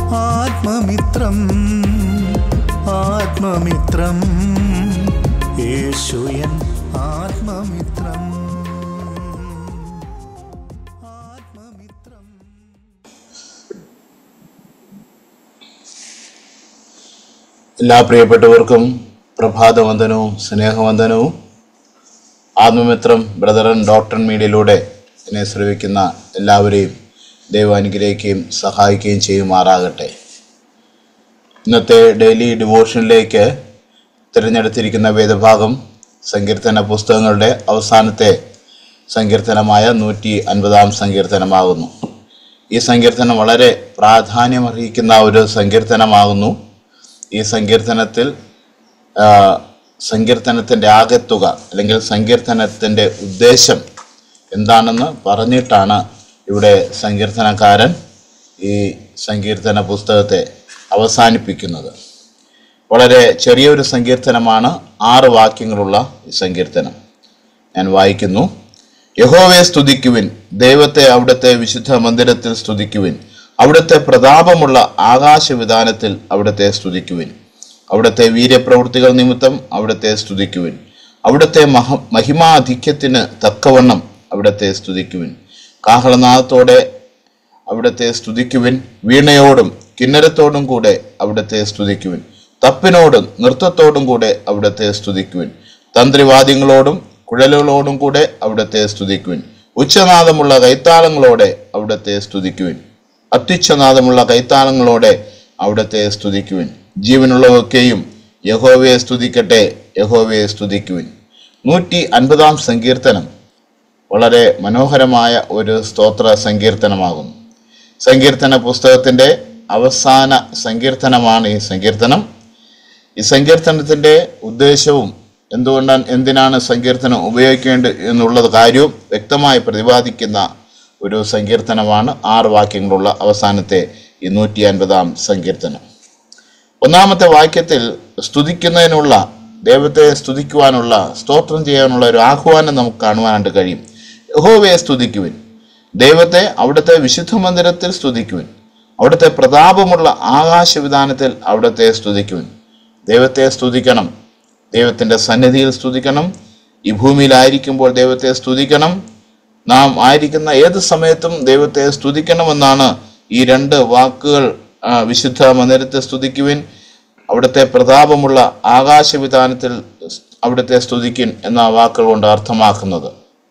ആത്മമിത്രം ആത്മമിത്രം യേശുയൻ ആത്മമിത്രം ആത്മമിത്രം എല്ലാ പ്രിയപ്പെട്ടവർക്കും പ്രഭാതവന്ദനവും സ്നേഹവന്ദനവും ആത്മമിത്രം brethren doctor മീഡിയയിലൂടെ എന്നെ ശ്രവിക്കുന്ന എല്ലാവരെയും ദൈവം അനുഗ്രഹിക്കുകയും സഹായിക്കുകയും ചെയ്യുമാറാകട്ടെ ഇന്നത്തെ ഡെയിലി ഡിവോഷനിലേക്ക് തിരഞ്ഞെടുത്തിരിക്കുന്ന വേദഭാഗം സങ്കീർത്തന പുസ്തകങ്ങളുടെ അവസാനത്തെ സങ്കീർത്തനമായ നൂറ്റി അൻപതാം സങ്കീർത്തനമാകുന്നു ഈ സങ്കീർത്തനം വളരെ പ്രാധാന്യമർഹിക്കുന്ന ഒരു സങ്കീർത്തനമാകുന്നു ഈ സങ്കീർത്തനത്തിൽ ആ, സങ്കീർത്തനത്തിൻ്റെ ആകെത്തുക അല്ലെങ്കിൽ സങ്കീർത്തനത്തിൻ്റെ ഉദ്ദേശം എന്താണെന്ന് പറഞ്ഞിട്ടാണ് ഇവിടെ സങ്കീർത്തനക്കാരൻ ഈ സങ്കീർത്തന പുസ്തകത്തെ അവസാനിപ്പിക്കുന്നത് വളരെ ചെറിയൊരു സങ്കീർത്തനമാണ് ആറ് വാക്യങ്ങളുള്ള ഈ സങ്കീർത്തനം ഞാൻ വായിക്കുന്നു യഹോവയെ സ്തുതിക്കുവിൻ ദൈവത്തെ അവിടുത്തെ വിശുദ്ധ മന്ദിരത്തിൽ സ്തുതിക്കുവിൻ അവിടുത്തെ പ്രതാപമുള്ള ആകാശവിധാനത്തിൽ അവിടുത്തെ സ്തുതിക്കുവിൻ അവിടുത്തെ വീര്യപ്രവൃത്തികൾ നിമിത്തം അവിടുത്തെ സ്തുതിക്കുവിൻ അവിടുത്തെ മഹ മഹിമാധിക്യത്തിന് തക്കവണ്ണം അവിടുത്തെ സ്തുതിക്കുവിൻ കാഹളനാദത്തോടെ അവിടുത്തെ സ്തുതിക്കുവിൻ വീണയോടും കിന്നരത്തോടും കൂടെ അവിടുത്തെ സ്തുതിക്കുവിൻ തപ്പിനോടും നൃത്തത്തോടും കൂടെ അവിടുത്തെ സ്തുതിക്കുവിൻ തന്ത്രിവാദ്യങ്ങളോടും കുഴലുകളോടും കൂടെ അവിടുത്തെ സ്തുതിക്കുവിൻ ഉച്ചനാദമുള്ള കൈത്താളങ്ങളോടെ അവിടുത്തെ സ്തുതിക്കുവിൻ അത്യുച്ഛനാദമുള്ള കൈത്താളങ്ങളോടെ അവിടുത്തെ സ്തുതിക്കുവിൻ ജീവനുള്ളവൊക്കെയും യഹോവയെ സ്തുതിക്കട്ടെ യഹോവയെ സ്തുതിക്കുവിൻ നൂറ്റി അൻപതാം സങ്കീർത്തനം വളരെ മനോഹരമായ ഒരു സ്തോത്ര സങ്കീർത്തനമാകുന്നു സങ്കീർത്തന പുസ്തകത്തിന്റെ അവസാന സങ്കീർത്തനമാണ് ഈ സങ്കീർത്തനം ഈ സങ്കീർത്തനത്തിന്റെ ഉദ്ദേശവും എന്തുകൊണ്ടാണ് എന്തിനാണ് സങ്കീർത്തനം ഉപയോഗിക്കേണ്ടത് എന്നുള്ളത് കാര്യവും വ്യക്തമായി പ്രതിപാദിക്കുന്ന ഒരു സങ്കീർത്തനമാണ് ആറ് വാക്യങ്ങളുള്ള അവസാനത്തെ ഈ നൂറ്റി അൻപതാം സങ്കീർത്തനം ഒന്നാമത്തെ വാക്യത്തിൽ സ്തുതിക്കുന്നതിനുള്ള ദൈവത്തെ സ്തുതിക്കുവാനുള്ള സ്തോത്രം ചെയ്യാനുള്ള ഒരു ആഹ്വാനം നമുക്ക് കാണുവാനായിട്ട് കഴിയും യഹോവയെ സ്തുതിക്കുവിൻ ദൈവത്തെ അവിടുത്തെ വിശുദ്ധ മന്ദിരത്തിൽ സ്തുതിക്കുവിൻ അവിടുത്തെ പ്രതാപമുള്ള ആകാശവിധാനത്തിൽ അവിടുത്തെ സ്തുതിക്കുവിൻ ദൈവത്തെ സ്തുതിക്കണം ദൈവത്തിൻ്റെ സന്നിധിയിൽ സ്തുതിക്കണം ഈ ഭൂമിയിലായിരിക്കുമ്പോൾ ദൈവത്തെ സ്തുതിക്കണം നാം ആയിരിക്കുന്ന ഏത് സമയത്തും ദൈവത്തെ സ്തുതിക്കണമെന്നാണ് ഈ രണ്ട് വാക്കുകൾ ആ, വിശുദ്ധ മന്ദിരത്തെ സ്തുതിക്കുവിൻ അവിടുത്തെ പ്രതാപമുള്ള ആകാശവിധാനത്തിൽ അവിടുത്തെ സ്തുതിക്കിൻ എന്ന വാക്കുകൾ കൊണ്ട് അർത്ഥമാക്കുന്നത്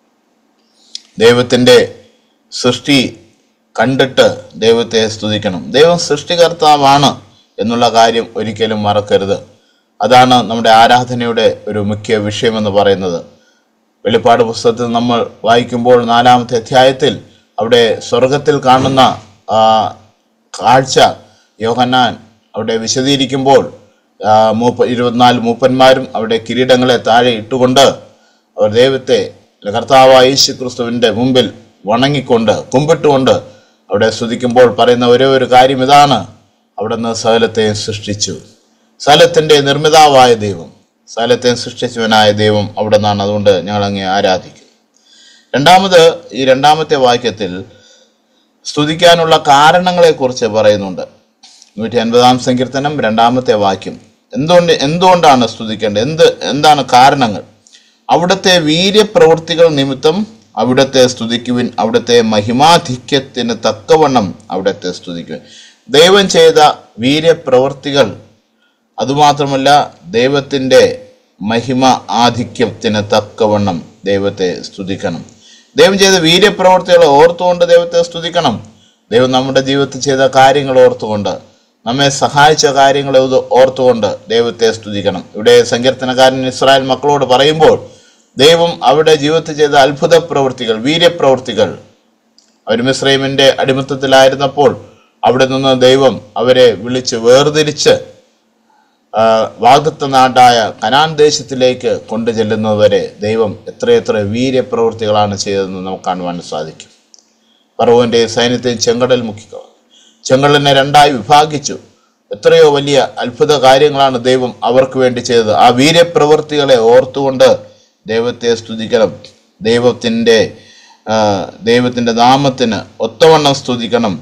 ദൈവത്തിൻ്റെ സൃഷ്ടി കണ്ടിട്ട് ദൈവത്തെ സ്തുതിക്കണം ദൈവം സൃഷ്ടികർത്താവാണ് എന്നുള്ള കാര്യം ഒരിക്കലും മറക്കരുത് അതാണ് നമ്മുടെ ആരാധനയുടെ ഒരു മുഖ്യ വിഷയമെന്ന് പറയുന്നത് വെളിപ്പാട് പുസ്തകത്തിൽ നമ്മൾ വായിക്കുമ്പോൾ നാലാമത്തെ അധ്യായത്തിൽ അവിടെ സ്വർഗത്തിൽ കാണുന്ന ആ, കാഴ്ച യോഹന്നാൻ അവിടെ വിശദീകരിക്കുമ്പോൾ ആ, മൂപ്പ ഇരുപത്തിനാല് മൂപ്പന്മാരും അവിടെ കിരീടങ്ങളെ താഴെ ഇട്ടുകൊണ്ട് അവർ ദൈവത്തെ കർത്താവായ യേശു ക്രിസ്തുവിൻ്റെ മുമ്പിൽ വണങ്ങിക്കൊണ്ട് കുമ്പിട്ടുകൊണ്ട് അവിടെ സ്തുതിക്കുമ്പോൾ പറയുന്ന ഒരേ ഒരു കാര്യം ഇതാണ് അവിടുന്ന് സകലത്തെയും സൃഷ്ടിച്ചു സകലത്തിൻ്റെ നിർമ്മിതാവായ ദൈവം സകലത്തെയും സൃഷ്ടിച്ചവനായ ദൈവം അവിടെ നിന്നാണ് അതുകൊണ്ട് ഞങ്ങൾ അങ്ങേ ആരാധിക്കും രണ്ടാമത് ഈ രണ്ടാമത്തെ വാക്യത്തിൽ സ്തുതിക്കാനുള്ള കാരണങ്ങളെക്കുറിച്ച് പറയുന്നുണ്ട് നൂറ്റി അൻപതാം സങ്കീർത്തനം രണ്ടാമത്തെ വാക്യം എന്തുകൊണ്ട് എന്തുകൊണ്ടാണ് സ്തുതിക്കേണ്ടത് എന്ത് എന്താണ് കാരണങ്ങൾ അവിടുത്തെ വീര്യപ്രവൃത്തികൾ നിമിത്തം അവിടുത്തെ സ്തുതിക്കുവിൻ അവിടുത്തെ മഹിമാധിക്യത്തിന് തക്കവണ്ണം അവിടുത്തെ സ്തുതിക്കുവിൻ ദൈവം ചെയ്ത വീര്യപ്രവൃത്തികൾ അതുമാത്രമല്ല ദൈവത്തിൻ്റെ മഹിമ ആധിക്യത്തിന് തക്കവണ്ണം ദൈവത്തെ സ്തുതിക്കണം ദൈവം ചെയ്ത വീര്യപ്രവർത്തികൾ ഓർത്തുകൊണ്ട് ദൈവത്തെ സ്തുതിക്കണം ദൈവം നമ്മുടെ ജീവിതത്തിൽ ചെയ്ത കാര്യങ്ങൾ ഓർത്തുകൊണ്ട് നമ്മെ സഹായിച്ച കാര്യങ്ങൾ ഇത് ഓർത്തുകൊണ്ട് ദൈവത്തെ സ്തുതിക്കണം ഇവിടെ സങ്കീർത്തനക്കാരൻ ഇസ്രായേൽ മക്കളോട് പറയുമ്പോൾ ദൈവം അവരുടെ ജീവിതത്തിൽ ചെയ്ത അത്ഭുത പ്രവൃത്തികൾ വീര്യപ്രവൃത്തികൾ അവർ മിസ്രൈമിന്റെ അടിമത്തത്തിലായിരുന്നപ്പോൾ അവിടെ നിന്ന് ദൈവം അവരെ വിളിച്ച് വേർതിരിച്ച് ആ, വാഗ്ദത്ത നാടായ കനാൻ ദേശത്തിലേക്ക് കൊണ്ടു ചെല്ലുന്നതുവരെ ദൈവം എത്രയെത്ര വീര്യപ്രവൃത്തികളാണ് ചെയ്തതെന്ന് നമുക്ക് കാണുവാൻ സാധിക്കും ഫറവോന്റെ സൈന്യത്തെ ചെങ്കടൽ മുക്കിക്കുക ചെങ്കടലിനെ രണ്ടായി വിഭാഗിച്ചു എത്രയോ വലിയ അത്ഭുത കാര്യങ്ങളാണ് ദൈവം അവർക്ക് വേണ്ടി ചെയ്തത് ആ വീര്യപ്രവൃത്തികളെ ഓർത്തുകൊണ്ട് ദൈവത്തെ സ്തുതിക്കണം ദൈവത്തിൻ്റെ ആ, ദൈവത്തിൻ്റെ നാമത്തിന് ഒത്തവണ്ണം സ്തുതിക്കണം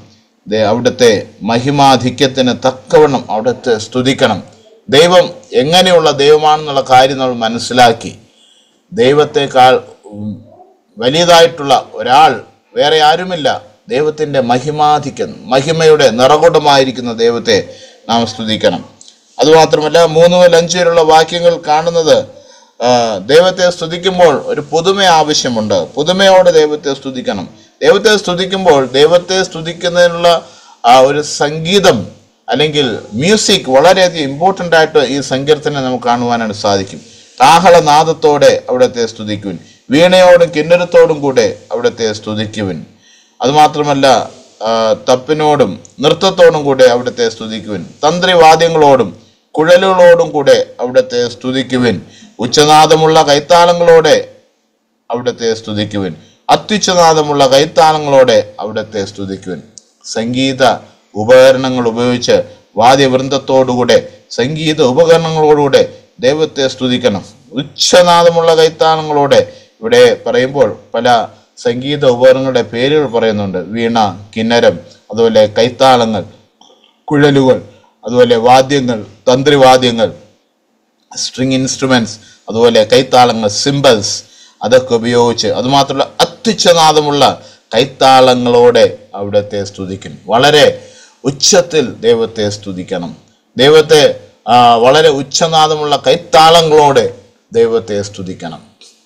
ദേ- അവിടുത്തെ മഹിമാധിക്യത്തിന് തക്കവണ്ണം അവിടുത്തെ സ്തുതിക്കണം ദൈവം എങ്ങനെയുള്ള ദൈവമാണെന്നുള്ള കാര്യം നമ്മൾ മനസ്സിലാക്കി ദൈവത്തെക്കാൾ ഉം, വലിയതായിട്ടുള്ള ഒരാൾ വേറെ ആരുമില്ല ദൈവത്തിൻ്റെ മഹിമാധിക്യം മഹിമയുടെ നിറകുടമായിരിക്കുന്ന ദൈവത്തെ നാം സ്തുതിക്കണം അതുമാത്രമല്ല മൂന്ന് മുതൽ അഞ്ച് വരെയുള്ള വാക്യങ്ങൾ കാണുന്നത് ആ, ദൈവത്തെ സ്തുതിക്കുമ്പോൾ ഒരു പുതുമ ആവശ്യമുണ്ട് പുതുമയോടെ ദൈവത്തെ സ്തുതിക്കണം ദൈവത്തെ സ്തുതിക്കുമ്പോൾ ദൈവത്തെ സ്തുതിക്കുന്നതിനുള്ള ആ ഒരു സംഗീതം അല്ലെങ്കിൽ മ്യൂസിക് വളരെയധികം ഇമ്പോർട്ടൻ്റ് ആയിട്ട് ഈ സങ്കീർത്തനം നമുക്ക് കാണുവാനായിട്ട് സാധിക്കും കാഹളനാദത്തോടെ അവിടുത്തെ സ്തുതിക്കുവിൻ വീണയോടും കിന്നരത്തോടും കൂടെ അവിടുത്തെ സ്തുതിക്കുവിൻ അതുമാത്രമല്ല ആ, തപ്പിനോടും നൃത്തത്തോടും കൂടെ അവിടുത്തെ സ്തുതിക്കുവിൻ തന്ത്രിവാദ്യങ്ങളോടും കുഴലുകളോടും കൂടെ അവിടുത്തെ സ്തുതിക്കുവിൻ ഉച്ചനാദമുള്ള കൈത്താളങ്ങളോടെ അവിടുത്തെ സ്തുതിക്കുവിൻ അത്യുച്ചനാദമുള്ള കൈത്താളങ്ങളോടെ അവിടുത്തെ സ്തുതിക്കുവിൻ സംഗീത ഉപകരണങ്ങൾ ഉപയോഗിച്ച് വാദ്യവൃന്ദത്തോടുകൂടെ സംഗീത ഉപകരണങ്ങളോടുകൂടെ ദൈവത്തെ സ്തുതിക്കണം ഉച്ചനാദമുള്ള കൈത്താളങ്ങളോടെ ഇവിടെ പറയുമ്പോൾ പല സംഗീത ഉപകരണങ്ങളുടെ പേരുകൾ പറയുന്നുണ്ട് വീണ കിന്നരം അതുപോലെ കൈത്താളങ്ങൾ കുഴലുകൾ അതുപോലെ വാദ്യങ്ങൾ തന്ത്രിവാദ്യങ്ങൾ സ്ട്രിങ് ഇൻസ്ട്രുമെന്റ്സ് അതുപോലെ കൈത്താളങ്ങൾ സിംബൽസ് അതൊക്കെ ഉപയോഗിച്ച് അതുമാത്രമല്ല അത്യുച്ചനാദമുള്ള കൈത്താളങ്ങളോടെ അവിടത്തെ സ്തുതിക്കും വളരെ ഉച്ചത്തിൽ ദൈവത്തെ സ്തുതിക്കണം ദൈവത്തെ ആ, വളരെ ഉച്ചനാദമുള്ള കൈത്താളങ്ങളോടെ ദൈവത്തെ സ്തുതിക്കണം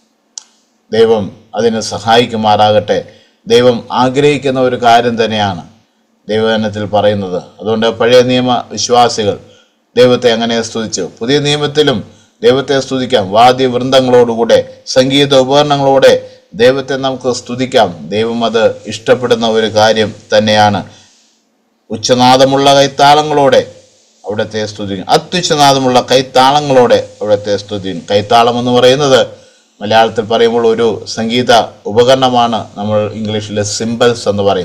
ദൈവം അതിന് സഹായിക്കുമാറാകട്ടെ ദൈവം ആഗ്രഹിക്കുന്ന ഒരു കാര്യം തന്നെയാണ് ദൈവജനത്തിൽ പറയുന്നത് അതുകൊണ്ട് പഴയ നിയമ വിശ്വാസികൾ ദൈവത്തെ അങ്ങനെ സ്തുതിച്ചു പുതിയ നിയമത്തിലും ദൈവത്തെ സ്തുതിക്കാം വാദ്യവൃന്ദങ്ങളോടുകൂടെ സംഗീത ഉപകരണങ്ങളോടെ ദൈവത്തെ നമുക്ക് സ്തുതിക്കാം ദൈവം അത് ഇഷ്ടപ്പെടുന്ന ഒരു കാര്യം തന്നെയാണ് ഉച്ചനാദമുള്ള കൈത്താളങ്ങളോടെ അവിടുത്തെ സ്തുതിക്കും അത്യുച്ചനാദമുള്ള കൈത്താളങ്ങളോടെ അവിടുത്തെ സ്തുതിക്കും കൈത്താളം എന്ന് പറയുന്നത് മലയാളത്തിൽ പറയുമ്പോൾ ഒരു സംഗീത ഉപകരണമാണ് നമ്മൾ ഇംഗ്ലീഷിൽ സിംബൽസ് എന്ന് പറയും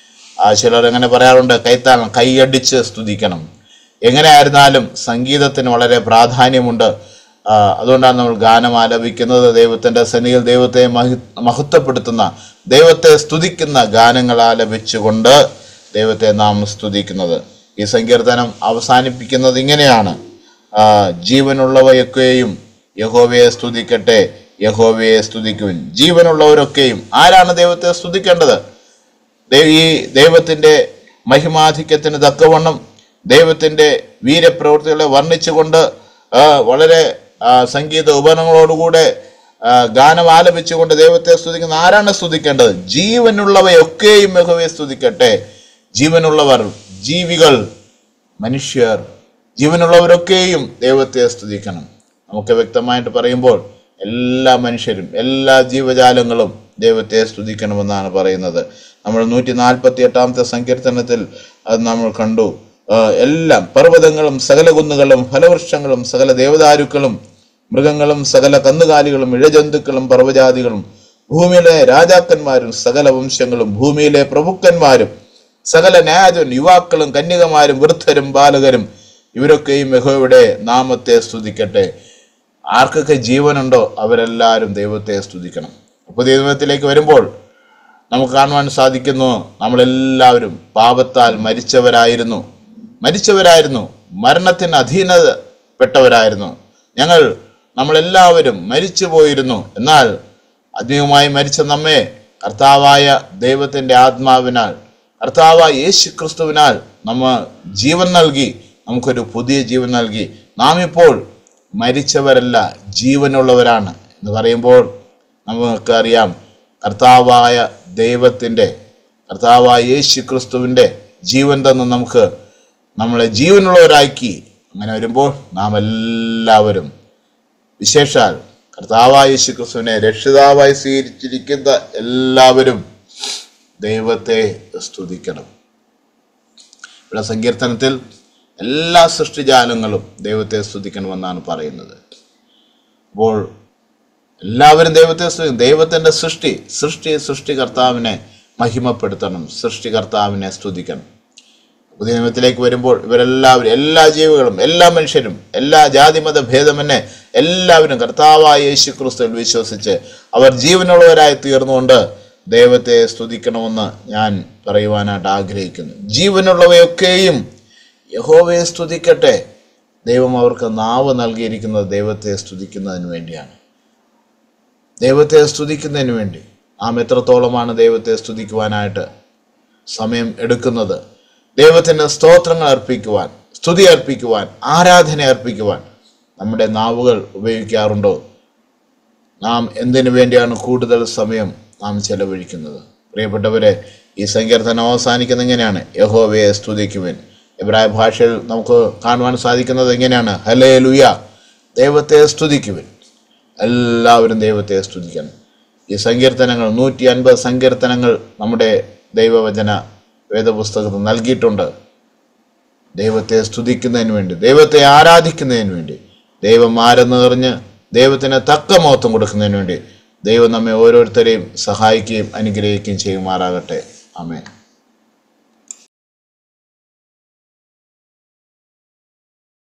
ആ ചിലർ എങ്ങനെ പറയാറുണ്ട് കൈത്താളം കൈയടിച്ച് സ്തുതിക്കണം എങ്ങനെയായിരുന്നാലും സംഗീതത്തിന് വളരെ പ്രാധാന്യമുണ്ട് ആ, അതുകൊണ്ടാണ് നമ്മൾ ഗാനം ആലപിക്കുന്നത് ദൈവത്തിൻ്റെ സന്നിധിയിൽ ദൈവത്തെ മഹി മഹത്വപ്പെടുത്തുന്ന ദൈവത്തെ സ്തുതിക്കുന്ന ഗാനങ്ങൾ ആലപിച്ചുകൊണ്ട് ദൈവത്തെ നാം സ്തുതിക്കുന്നത് ഈ സങ്കീർത്തനം അവസാനിപ്പിക്കുന്നത് ഇങ്ങനെയാണ് ആ, ജീവനുള്ളവയൊക്കെയും യഹോവയെ സ്തുതിക്കട്ടെ യഹോവയെ സ്തുതിക്കുവിൻ ജീവനുള്ളവരൊക്കെയും ആരാണ് ദൈവത്തെ സ്തുതിക്കേണ്ടത് ദൈ- ഈ ദൈവത്തിൻ്റെ മഹിമാധിക്യത്തിന് തക്കവണ്ണം ദൈവത്തിൻ്റെ വീരപ്രവൃത്തികളെ വർണ്ണിച്ചുകൊണ്ട് ആ, വളരെ ആ, സംഗീത ഉപകരണങ്ങളോടുകൂടെ ആ, ഗാനം ആലപിച്ചുകൊണ്ട് ദൈവത്തെ സ്തുതിക്കുന്ന ആരാണ് സ്തുതിക്കേണ്ടത് ജീവനുള്ളവയൊക്കെയും യഹോവയെ സ്തുതിക്കട്ടെ ജീവനുള്ളവർ ജീവികൾ മനുഷ്യർ ജീവനുള്ളവരൊക്കെയും ദൈവത്തെ സ്തുതിക്കണം നമുക്ക് വ്യക്തമായിട്ട് പറയുമ്പോൾ എല്ലാ മനുഷ്യരും എല്ലാ ജീവജാലങ്ങളും ദൈവത്തെ സ്തുതിക്കണമെന്നാണ് പറയുന്നത് നമ്മൾ നൂറ്റി നാൽപ്പത്തി എട്ടാമത്തെ സങ്കീർത്തനത്തിൽ അത് നമ്മൾ കണ്ടു ആ, എല്ലാം പർവ്വതങ്ങളും സകല കുന്നുകളും ഫലവൃക്ഷങ്ങളും സകല ദേവദാരുക്കളും മൃഗങ്ങളും സകല കന്നുകാലികളും ഇഴജന്തുക്കളും പർവ്വജാതികളും ഭൂമിയിലെ രാജാക്കന്മാരും സകല വംശങ്ങളും ഭൂമിയിലെ പ്രഭുക്കന്മാരും സകല ന്യായജൻ യുവാക്കളും കന്യകമാരും വൃദ്ധരും ബാലകരും ഇവരൊക്കെയും യഹോവയുടെ നാമത്തെ സ്തുതിക്കട്ടെ ആർക്കൊക്കെ ജീവനുണ്ടോ അവരെല്ലാവരും ദൈവത്തെ സ്തുതിക്കണം പുതിയ നിയമത്തിലേക്ക് വരുമ്പോൾ നമുക്ക് കാണുവാൻ സാധിക്കുന്നു നമ്മളെല്ലാവരും പാപത്താൽ മരിച്ചവരായിരുന്നു മരിച്ചവരായിരുന്നു മരണത്തിന് അധീനപ്പെട്ടവരായിരുന്നു ഞങ്ങൾ നമ്മളെല്ലാവരും മരിച്ചു പോയിരുന്നു എന്നാൽ അധികമായി മരിച്ച നമ്മെ കർത്താവായ ദൈവത്തിൻ്റെ ആത്മാവിനാൽ കർത്താവായ യേശു ക്രിസ്തുവിനാൽ നമ്മ ജീവൻ നൽകി നമുക്കൊരു പുതിയ ജീവൻ നൽകി നാം ഇപ്പോൾ മരിച്ചവരല്ല ജീവനുള്ളവരാണ് എന്ന് പറയുമ്പോൾ നമുക്കറിയാം കർത്താവായ ദൈവത്തിൻ്റെ കർത്താവായ യേശു ക്രിസ്തുവിൻ്റെ ജീവൻ തന്ന് നമുക്ക് നമ്മളെ ജീവനുള്ളവരാക്കി അങ്ങനെ വരുമ്പോൾ നാം എല്ലാവരും വിശേഷാൽ കർത്താവായ യേശു ക്രിസ്തുവിനെ രക്ഷിതാവായി സ്വീകരിച്ചിരിക്കുന്ന എല്ലാവരും ദൈവത്തെ സ്തുതിക്കണം ഇവിടെ സങ്കീർത്തനത്തിൽ എല്ലാ സൃഷ്ടിജാലങ്ങളും ദൈവത്തെ സ്തുതിക്കണമെന്നാണ് പറയുന്നത് അപ്പോൾ എല്ലാവരും ദൈവത്തെ സ്തുതി ദൈവത്തിൻ്റെ സൃഷ്ടി സൃഷ്ടി സൃഷ്ടികർത്താവിനെ മഹിമപ്പെടുത്തണം സൃഷ്ടികർത്താവിനെ സ്തുതിക്കണം പുതിയ നിയമത്തിലേക്ക് വരുമ്പോൾ ഇവരെല്ലാവരും എല്ലാ ജീവികളും എല്ലാ മനുഷ്യരും എല്ലാ ജാതിമത ഭേദമന്യേ എല്ലാവരും കർത്താവായ യേശു ക്രിസ്തുവിൽ വിശ്വസിച്ച് അവർ ജീവനുള്ളവരായി തീർന്നുകൊണ്ട് ദൈവത്തെ സ്തുതിക്കണമെന്ന് ഞാൻ പറയുവാനായിട്ട് ആഗ്രഹിക്കുന്നു ജീവനുള്ളവയൊക്കെയും യഹോവയെ സ്തുതിക്കട്ടെ ദൈവം അവർക്ക് നാവ് നൽകിയിരിക്കുന്നത് ദൈവത്തെ സ്തുതിക്കുന്നതിന് വേണ്ടിയാണ് ദൈവത്തെ സ്തുതിക്കുന്നതിന് വേണ്ടി നാം എത്രത്തോളമാണ് ദൈവത്തെ സ്തുതിക്കുവാനായിട്ട് സമയം എടുക്കുന്നത് ദൈവത്തിന് സ്തോത്രങ്ങൾ അർപ്പിക്കുവാൻ സ്തുതി അർപ്പിക്കുവാൻ ആരാധന അർപ്പിക്കുവാൻ നമ്മുടെ നാവുകൾ ഉപയോഗിക്കാറുണ്ടോ നാം എന്തിനു വേണ്ടിയാണ് കൂടുതൽ സമയം നാം ചെലവഴിക്കുന്നത് പ്രിയപ്പെട്ടവരെ ഈ സങ്കീർത്തനം അവസാനിക്കുന്ന എങ്ങനെയാണ് യഹോവയെ സ്തുതിക്കുവൻ എബ്രായ ഭാഷയിൽ നമുക്ക് കാണുവാൻ സാധിക്കുന്നത് എങ്ങനെയാണ് ഹലേ ലുയ ദൈവത്തെ സ്തുതിക്കുവൻ എല്ലാവരും ദൈവത്തെ സ്തുതിക്കണം ഈ സങ്കീർത്തനങ്ങൾ നൂറ്റി അൻപത് സങ്കീർത്തനങ്ങൾ നമ്മുടെ ദൈവവചന വേദപുസ്തകത്തിൽ നൽകിയിട്ടുണ്ട് ദൈവത്തെ സ്തുതിക്കുന്നതിന് വേണ്ടി ദൈവത്തെ ആരാധിക്കുന്നതിന് വേണ്ടി ദൈവം ആരെന്ന് അറിഞ്ഞ് ദൈവത്തിന് തക്ക മഹത്വം കൊടുക്കുന്നതിന് വേണ്ടി ദൈവം നമ്മെ ഓരോരുത്തരെയും സഹായിക്കുകയും അനുഗ്രഹിക്കുകയും ചെയ്യുമാറാകട്ടെ ആമേൻ